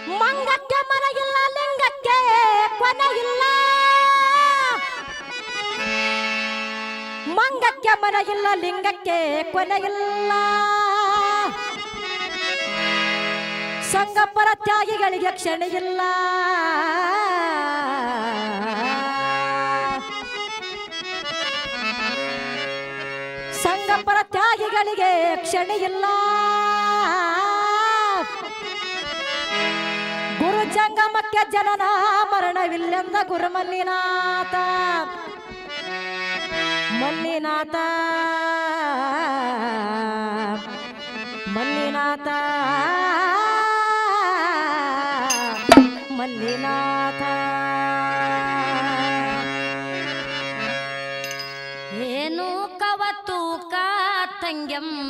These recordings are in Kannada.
ಮಂಗಕ್ಕೆ ಮರಗಿಲ್ಲ ಲಿಂಗಕ್ಕೆ ಕೊನೆ ಇಲ್ಲ ಮಂಗಕ್ಕೆ ಮರಗಿಲ್ಲ ಲಿಂಗಕ್ಕೆ ಕೊನೆ ಇಲ್ಲ ಸಂಗಪ್ಪರ ತ್ಯಾಗಿಗಳಿಗೆ ಕ್ಷಣ ಇಲ್ಲ ಸಂಗಪ್ಪರ ತ್ಯಾಗಿಗಳಿಗೆ ಕ್ಷಣ ಇಲ್ಲ ಗುರು ಜಂಗಮಕ್ಕೆ ಜನನ ಮರಣವಿಲ್ಲೆಂದ ಗುರು ಮಲ್ಲಿನಾಥ ಮಲ್ಲಿನಾಥ ಮಲ್ಲಿನಾಥ ಮಲ್ಲಿನಾಥ ಏನು ಕವತೂಕ ತಂಗ್ಯಮ್ಮ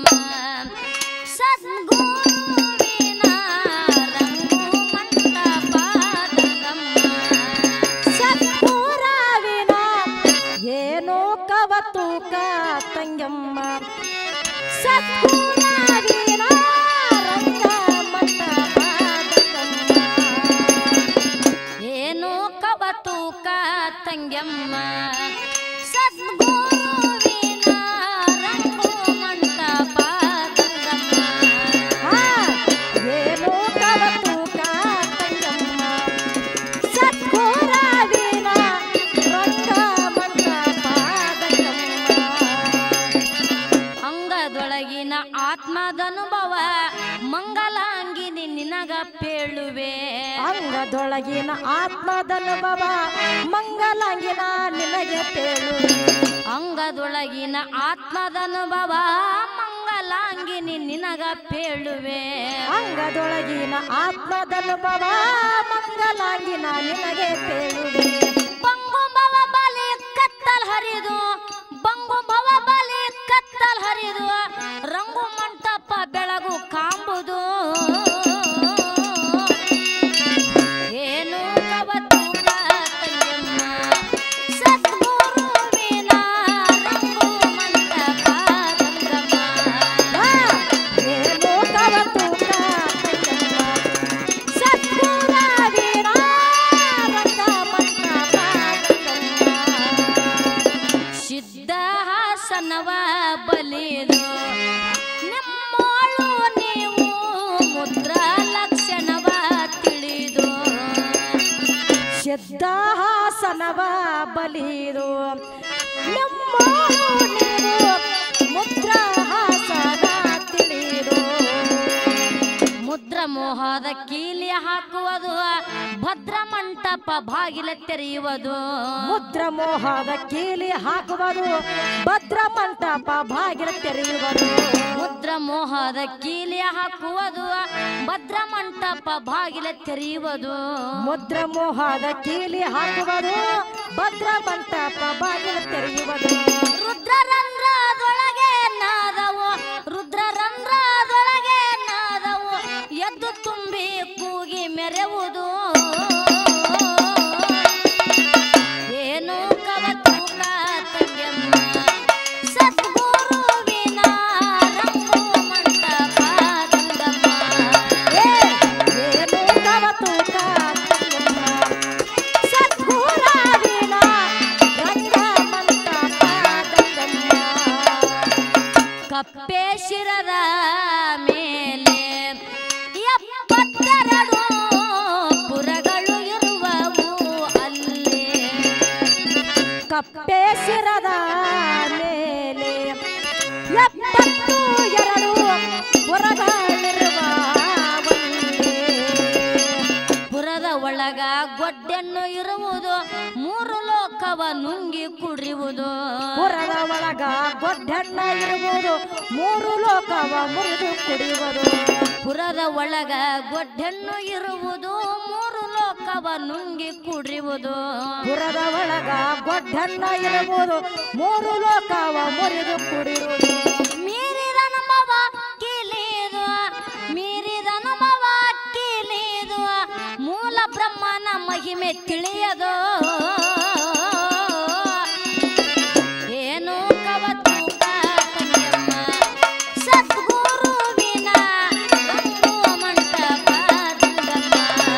ಸದ್ಗುರುವಿನ ರಂಗು ಮಂಟಪದಗಮ್ಮ ಸತ್ಪುರಾವಿನ ಏನೋ ಕವತೂಕ ತಂಗಮ್ಮ ಸತ್ಪುರಾವಿನ ರಂಗ ಮಂಟಪದಗಮ್ಮ. ಏನು ಕವತೂಕ ತಂಗ್ಯಮ್ಮ ಸದ್ಗುರುವಿನ ರಂಗು ಮಂಟಪದಗಮ್ಮ ಆ, ಏನೋ ಕವತೂಕ ತಂಗಮ್ಮ ಸತ್ಪುರಾವಿನ ರಂಗ ಮಂಟಪದಗಮ್ಮ. ಅಂಗದೊಳಗಿನ ಆತ್ಮದನುಭವ ಮಂಗಲಾಂಗಿನಿ ನಿನಗ ಪೇಳುವೆ ಅಂಗದೊಳಗಿನ ಆತ್ಮದನುಭವ ಮಂಗಲಾಂಗಿನ ನಿನಗೆ ಪೇಳುವೆ ಅಂಗದೊಳಗಿನ ಆತ್ಮದನುಭವ ಮಂಗಲಾಂಗಿನಿ ನಿನಗ ಪೇಳುವೆ ಅಂಗದೊಳಗಿನ ಆತ್ಮದನುಭವ ಮಂಗಲಾಂಗಿನ ನಿನಗೆ ಪೇಳುವೆ ಬಂಗುಭವ ಬಲಿ ಕತ್ತಲ್ ಹರಿದು ಬಂಗುಭವ ಬಲಿ ಕತ್ತಲ್ ಹರಿದು ರಂಗು ಮಂಟಪ ಬೆಳಗು ಕಾಂಬುದು ಏನು ಕವತೂಕ ತಂಗಮ್ಮ ಸದ್ಗುರುವಿನ ರಂಗು ಮಂಟಪ ರಂಗಮ್ಮ ಆ, ಏನೋ ಕವತೂಕ ತಂಗಮ್ಮ. ಸದ್ಗುರುವಿನ ರಂಗ ಮಂಟಪ ತಂಗಮ್ಮ. ಸಿದ್ಧಾಸನವ ಬಲಿದು ನಿಮ್ಮೋಳು ನೀವು ಮುದ್ರಾ ಲಕ್ಷಣವ ತಿಳಿದು ಸಿದ್ಧಾಸನವ ಬಲಿದು ನಮ್ಮೋಳು ನೀವು ಮುದ್ರಾಹಾಸನ ತಿಳಿದು ಮುದ್ರ ಮೋಹದ ಕೀಲಿ ಹಾಕುವುದು ಭದ್ರ ಮಂಟಪ ಬಾಗಿಲ ತೆರೆಯುವುದು ಮುದ್ರ ಮೋಹದ ಕೀಲಿ ಹಾಕುವುದು ಭದ್ರ ಮಂಟಪ ಬಾಗಿಲ ತೆರೆಯುವುದು ಮುದ್ರ ಮೋಹದ ಕೀಲಿ ಹಾಕುವುದು ಭದ್ರ ಮಂಟಪ ಬಾಗಿಲ ತೆರೆಯುವುದು ಮುದ್ರ ಮೋಹದ ಕೀಲಿ ಹಾಕುವುದು ಭದ್ರ ಮಂಟಪ ಬಾಗಿಲ ತೆರೆಯುವುದು ರುದ್ರರಂಧ್ರದೊಳಗೆ ನಾದವು ರುದ್ರರಂಧ್ರದೊಳಗೆ ನಾದವು ಎದ್ದು ತುಂಬಿ ಕೂಗಿ ಮೆರೆವುದು ಏನು ಕವತೂಕ ತಂಗ್ಯಮ್ಮ ಸದ್ಗುರುವಿನ ರಂಗು ಮಂಟಪ ಗಂಗಮ್ಮ ಏ, ಏನು ಕವತೂಕ ತಂಗಮ್ಮ. ಸದ್ಗುರುವಿನ ರಂಗ ಮಂಟಪ ಗಂಗಮ್ಮ. ಕಪ್ಪೆ ಶಿರದ ಮೇಲೆ ಎಪ್ಪತ್ತೆರಡು ಪುರಗಳು ಇರುವವು ಅಲ್ಲಿ ಕಪ್ಪೆ ಶಿರದ ಮೇಲೆ ಎಪ್ಪತ್ತು ಎರಡು ಹೊರಗಳಿರುವ ಪುರದ ಒಳಗ ಗೊಡ್ಡೆನ್ನು ಇರುವುದು ಮೂರು ಲೋಕವ ನುಂಗಿ ಕುಡಿಯುವುದು ಪುರದ ಒಳಗ ಗೊಡ್ಡಣ್ಣ ಇರುವುದು ಮೂರು ಲೋಕವ ಮುರಿದು ಕುಡಿಯುವುದು ಪುರದ ಒಳಗ ಗೊಡ್ಡೆನ್ನು ಇರುವುದು ಮೂರು ಲೋಕವ ನುಂಗಿ ಕುಡಿಯುವುದು ಪುರದ ಒಳಗ ಗೊಡ್ಡಣ್ಣ ಇರುವುದು ಮೂರು ಲೋಕವ ಮುರಿದು ಕುಡಿಯುವುದು ಮೀರಿದ ಅನುಭವ ಕೀಲಿದು ಮೀರಿದ ಅನುಭವ ಕೀಲಿದು ಮೂಲ ಬ್ರಹ್ಮನ ಮಹಿಮೆ ತಿಳಿಯದು ಏನು ಕವತೂಕ ತಂಗಮ್ಮ ಸದ್ಗುರುವಿನ ರಂಗು ಮಂಟಪ ದಂಗಮ್ಮ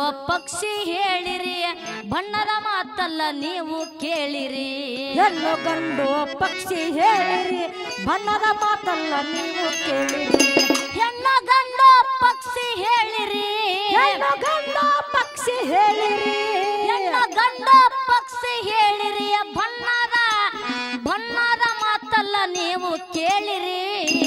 ಪಕ್ಷಿ ಹೇಳಿರಿ ಬಣ್ಣದ ಮಾತಲ್ಲ ನೀವು ಕೇಳಿರಿ ಹೆಣ್ಣು ಗಂಡು ಪಕ್ಷಿ ಹೇಳಿರಿ ಬಣ್ಣದ ಮಾತಲ್ಲ ನೀವು ಕೇಳಿರಿ ಹೆಣ್ಣ ಗಂಡು ಪಕ್ಷಿ ಹೇಳಿರಿ ಹೆಣ್ಣು ಗಂಡು ಪಕ್ಷಿ ಹೇಳಿರಿ ಹೆಣ್ಣ ಗಂಡ ಪಕ್ಷಿ ಹೇಳಿರಿ ಬಣ್ಣದ ಬಣ್ಣದ ಮಾತಲ್ಲ ನೀವು ಕೇಳಿರಿ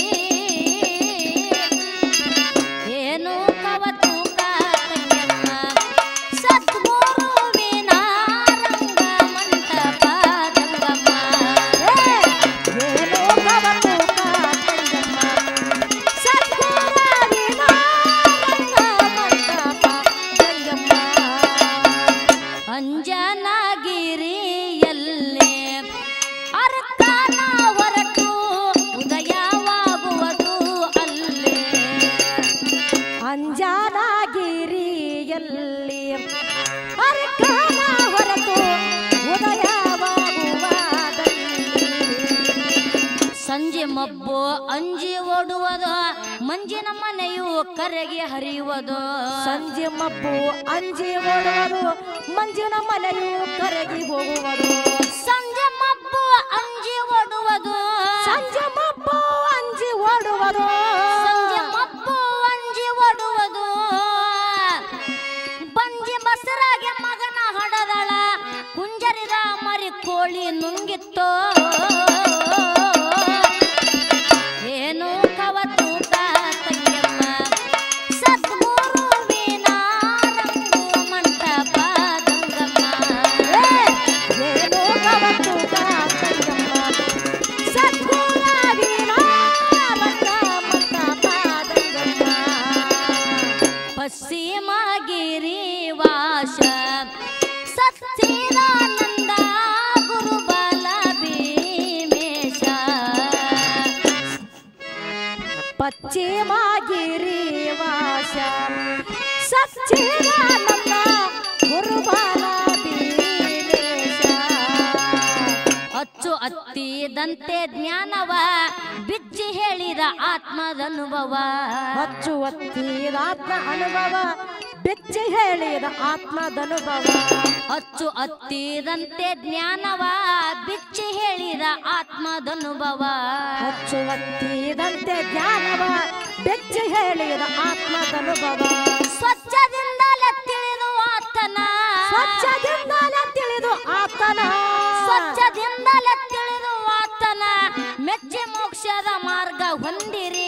ಏನು ಕವತೂಕ ತಂಗಮ್ಮ ಸದ್ಗುರುವಿನ ರಂಗ ಮಂಟಪ ಗಂಗಮ್ಮ ಏ, ಏನೋ ಕವತೂಕ ತಂಗಮ್ಮ. ಸದ್ಗುರುವಿನ ರಂಗ ಮಂಟಪ ಗಂಗಮ್ಮ. ಅಂಜನಗಿರಿಯಲ್ಲೇ ಅರ್ಕನ ಹೊರಟು ಉದಯವಾಗುವುದು ಅಲ್ಲೇ ಅಂಜನಗಿರಿಯಲ್ಲಿ ಅರ್ಕನ ಹೊರತು ಉದಯವಾಗುವಾದಲ್ಲಿ ಸಂಜೆ ಮಬ್ಬು ಅಂಜಿ ಓಡುವುದು ಮಂಜಿನ ಮನೆಯು ಕರೆಗೆ ಹರಿಯುವುದು ಸಂಜೆ ಮಬ್ಬು ಅಂಜಿ ಓಡುವುದು ಮಂಜಿನ ಮಲೆಯು ಕರಗಿ ಹೋಗುವುದು ಸಂಜೆ ಮಬ್ಬು ಅಂಜಿ ಓಡುವುದು ಸಂಜೆ ಮಬ್ಬು ಅಂಜಿ ಓಡುವುದು ಸಂಜೆ ಮಬ್ಬು ಅಂಜಿ ಓಡುವುದು ಬಂಜಿ ಬಸರಾಗೆ ಮಗನ ಹಡದಳ ಕುಂಜರಿದ ಮರಿ ಕೋಳಿ ನುಂಗಿತ್ತೋ ಏನು ಕವತೂಕ ತಂಗಮ್ಮ ಸದ್ಗುರುವಿನ ರಂಗು ಮಂಟಪ ಗಂಗಮ್ಮ ಏ, ಏನೋ ಕವತುಕ ತಂಗಮ್ಮ. ಸದ್ಗುರುವಿನ ರಂಗ ಮಂಟಪ ಗಂಗಮ್ಮ. ಪಶ್ಚಿಮಗಿರಿ ವಾಸ ಸಚ್ಚಿದಾನಂದ ಗುರುಬಲ ಭೀಮೇಶ ಪಶ್ಚಿಮಗಿರಿ ವಾಸ ಸಚ್ಚಿದಾನಂದ ಗುರುಬಲ ಭೀಮೇಶ. ಅಚ್ಚು ಹತ್ತಿದಂತೆ ಜ್ಞಾನವ ಬಿಚ್ಚಿ ಹೇಳಿದ ಆತ್ಮದನುಭವ ಹಚ್ಚು ಒತ್ತಿದಾತ್ಮ ಅನುಭವ ಬೆಚ್ಚಿ ಹೇಳಿದ ಆತ್ಮದನುಭವ ಅಚ್ಚು ಹತ್ತಿದಂತೆ ಜ್ಞಾನವ ಬಿಚ್ಚಿ ಹೇಳಿದ ಆತ್ಮದನುಭವ ಹಚ್ಚು ಒತ್ತಿದಂತೆ ಜ್ಞಾನವ ಬೆಚ್ಚಿ ಹೇಳಿದ ಆತ್ಮದನುಭವ ಸ್ವಚ್ಛದಿಂದಲೇ ತಿಳಿದು ಆತನ ಸ್ವಚ್ಛದಿಂದಲೇ ತಿಳಿದು ಆತನ ಸ್ವಚ್ಛದಿಂದಲೇ ತಿಳಿದು ಆತನ ಮೆಚ್ಚಿ ಮೋಕ್ಷದ ಮಾರ್ಗ ಹೊಂದಿರಿ